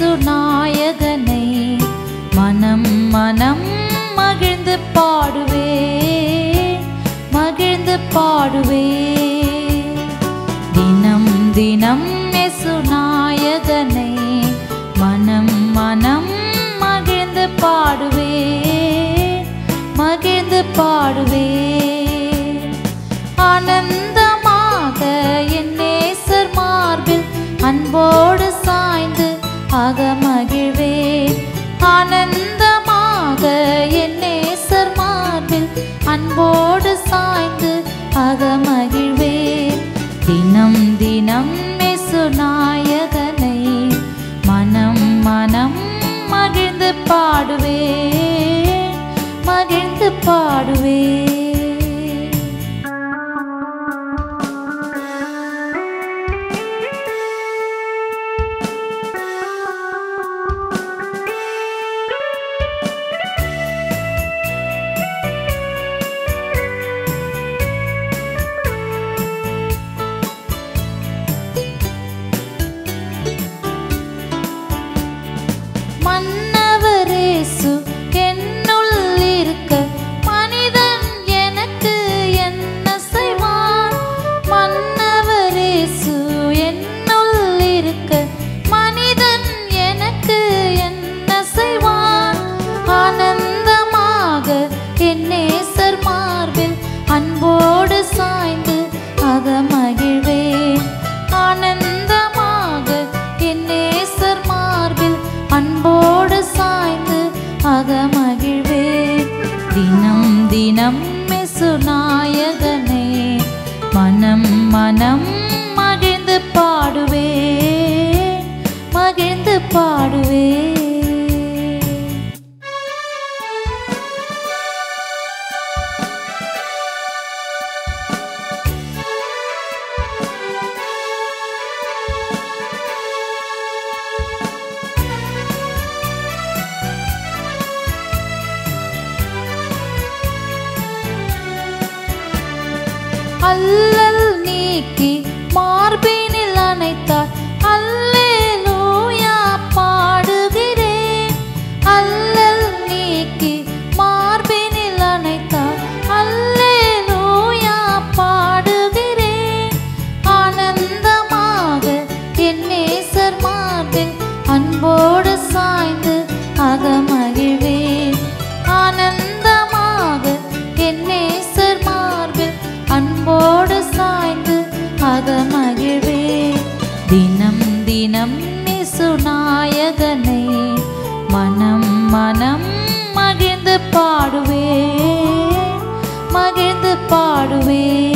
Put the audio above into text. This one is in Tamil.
நாயகனை மனம் மனம் மகிழ்ந்து பாடுவே மகிழ்ந்து பாடுவே தினம் தினம் நாயகனை மனம் மனம் மகிழ்ந்து பாடுவே மகிழ்ந்து பாடுவே ஆனந்தமாக என் நேசர் மார்பில் அன்போடு சாய்ந்து அகமகிழ்வே ஆனந்தமாக என் நேசர் மார்பில் அன்போடு சாய்ந்து அகமகிழ்வே தினம் தினம் நாயகனை மனம் மனம் மகிழ்ந்து பாடுவே மகிழ்ந்து பாடுவே மன்னவரேசு என்னுள் இருக்க மனிதன் எனக்கு என்ன செய்வான் மன்னவரேசு என்னுள் இருக்க மனிதன் எனக்கு என்ன செய்வான் ஆனந்தமாக என் நேசர் மார்பில் அன்போடு சாய்ந்து அகமகிழ்வேன் ஆனந்தமாக என் நேசர் மார்பில் அன்போடு சாய்ந்து அகமகிழ்வேன் தினம் தினம் நாயகனே மனம் மனம் மகிழ்ந்து பாடுவே மகிழ்ந்து பாடுவே அல்லல் நீக்கி மார்பினில் அணைத்தார் அல்லேலூயா பாடுகிறேன் அல்லல் நீக்கி மார்பினில் அணைத்தார் அல்லேலூயா பாடுகிறேன் ஆனந்தமாக என் நேசர் மார்பில் அன்போடு சாய்ந்து அகமகிழ்வேன் ஆனந்தமாக என் நேசர் மார்பில் அன்போடு சாய்ந்து அகமகிழ்வே தினம் தினம் நாயகனை மனம் மனம் மகிழ்ந்து பாடுவே மகிழ்ந்து பாடுவே